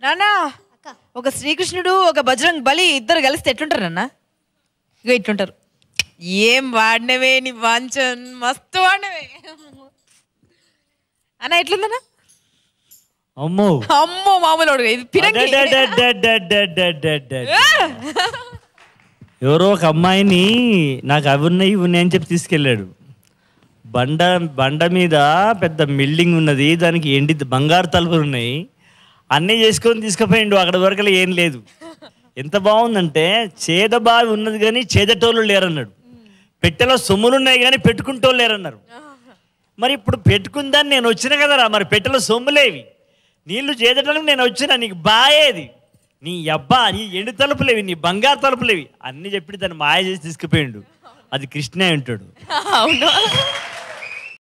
నాన్న ఒక శ్రీకృష్ణుడు ఒక బజరంగ్ బలి ఇద్దరు కలిస్తే ఎట్లుంటారు నాన్న ఇగో ఇట్లుంటారు ఏం వాడినవే నీ వాంచన్ మస్తు వాడినవే అన్న ఎట్లుందన్నా అమ్మో అమ్మో మామూలు వాడు. ఇది పిరంగి అడడడడడడడడడడ. ఎవరో ఒక అమ్మాయిని నాకు అవి ఉన్నాయి ఇవి ఉన్నాయి అని చెప్పి తీసుకెళ్ళాడు బండ బండ మీద పెద్ద బిల్డింగ్ ఉన్నది దానికి ఎండి బంగారు తలుపులు ఉన్నాయి అన్నీ చేసుకొని తీసుకుపోయిండు అక్కడ వరకు ఏం లేదు ఎంత బాగుందంటే చేద బావి ఉన్నది కానీ చేదటోళ్ళు లేరన్నాడు పెట్టెలో సొమ్ములు ఉన్నాయి కానీ పెట్టుకుంటోళ్ళు లేరన్నారు మరి ఇప్పుడు పెట్టుకుందని నేను వచ్చిన కదరా మరి పెట్టెలో సొమ్ములేవి నీళ్లు చేదటానికి నేను వచ్చిన నీకు బాయేది నీ అబ్బా నీ ఎండు తలుపులేవి నీ బంగారు తలుపులేవి అన్ని చెప్పి దాన్ని మాయ చేసి తీసుకుపోయిండు అది కృష్ణ ఉంటాడు అవును